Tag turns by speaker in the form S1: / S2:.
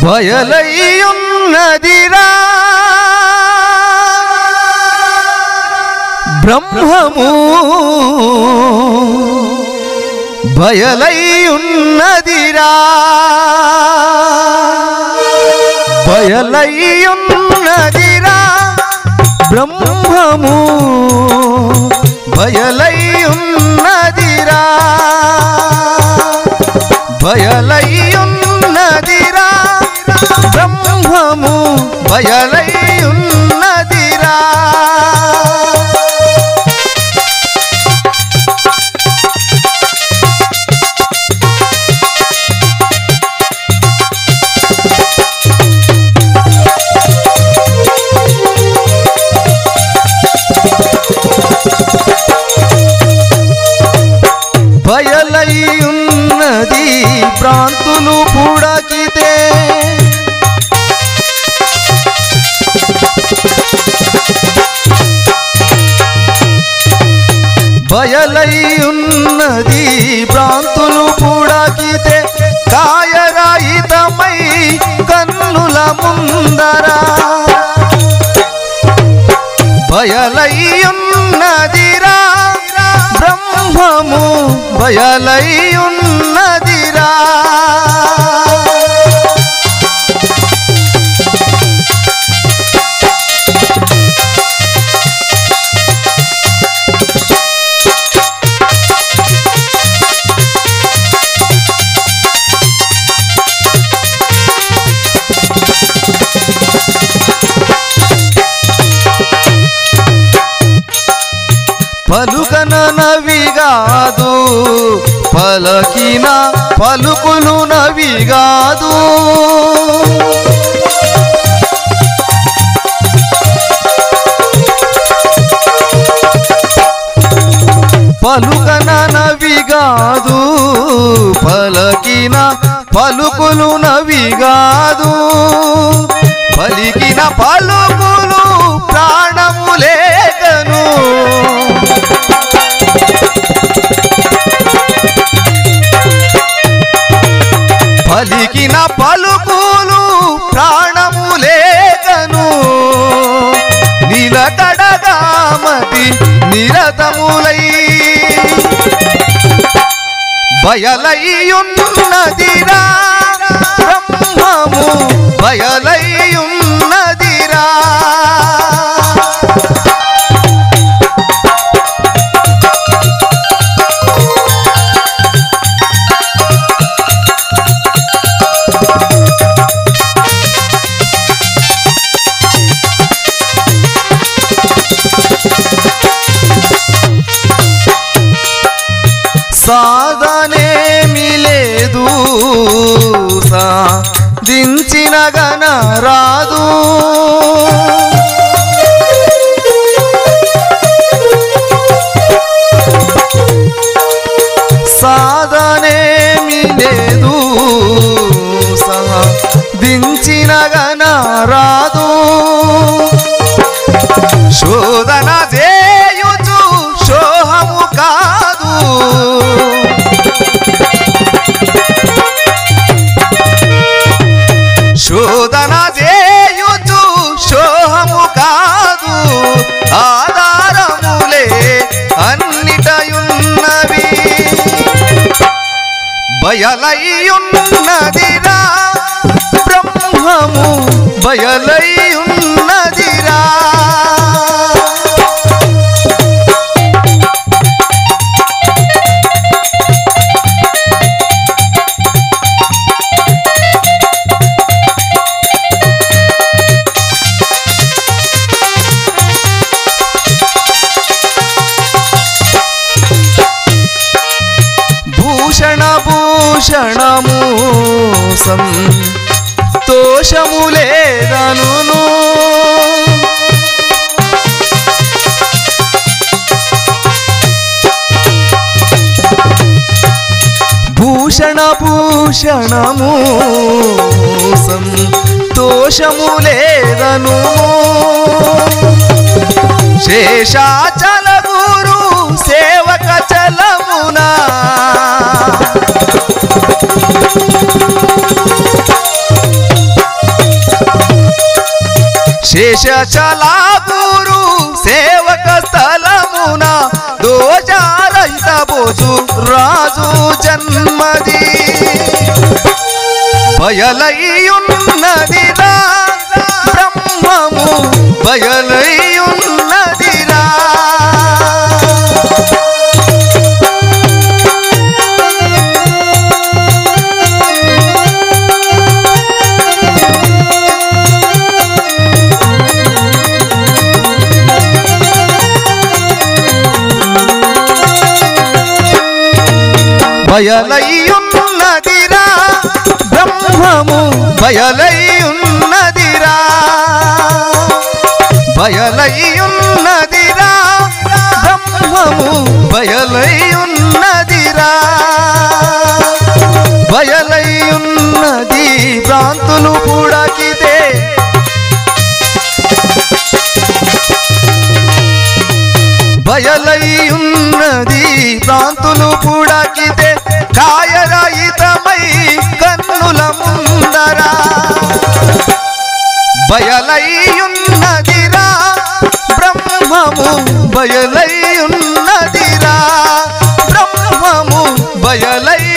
S1: బయలయ్యున్నదిరా బ్రహ్మము బయలయ్యున్నదిరా బయలయ్యున్నదిరా బ్రహ్మము బయలయ్యున్నదిరా బయలయ్యున్నదిరా బ్రహ్మము బయలయ్యున్నదిరా బయలయ్యున్నది ప్రాంతులు పుడకితే బయలయ్యున్నది ప్రాంతులు పుడకితే కాయరాయితమై కన్నుల ముందరా బయలయ్యున్నదిరా బ్రహ్మము బయలయ్యున్నదిరా పలుకన నవిగాదు పలకిన పలుకులు నవిగాదు పలుకన నవిగాదు పలకిన పలుకులు నవిగాదు పలికిన పలుకులు ప్రాణము లేకను పలికిన పలుకులు ప్రాణము లేకను నిలకడగా మతి నిరతములై బయలయ్యున్నదిరా బ్రహ్మము బయలయ్యున్నదిరా సాధనేమి లేదు సాధించిన గన రాదు సాధనేమి లేదు సాధించిన గన రాదు శోధన చేయుచు శోహము కాదు శోధన చేయుచు శోహము కాదు ఆధారములే అన్నిటయున్నవి బయలయ్యున్నదిరా బ్రహ్మము బయలయ్యున్నదిరా భూషణ భూషణము సంతోషము లేదనును భూషణ భూషణము సంతోషము లేదను శేషాచల గురు సేవక చలమునా శేషచలాగురు సేవక స్థలమున దోజారహిత బోసు రాజు జన్మది బయలయ్యున్నదిరా బ్రహ్మము బయలయ్యున్నదిరా బయలయ్యున్నదిరా బ్రహ్మము బయలయ్యున్నదిరా బయలయ్యున్నదిరా బ్రహ్మము బయలయ్యున్నదిరా బయలయ్యున్నది భ్రాంతులు పుడకితే బయలయ్యున్నది ప్రాంతులు పుడకితే కాయరహితమై కన్నుల ముందరా బయలయ్యున్నదిరా బ్రహ్మము బయలయ్యున్నదిరా బ్రహ్మము బయలై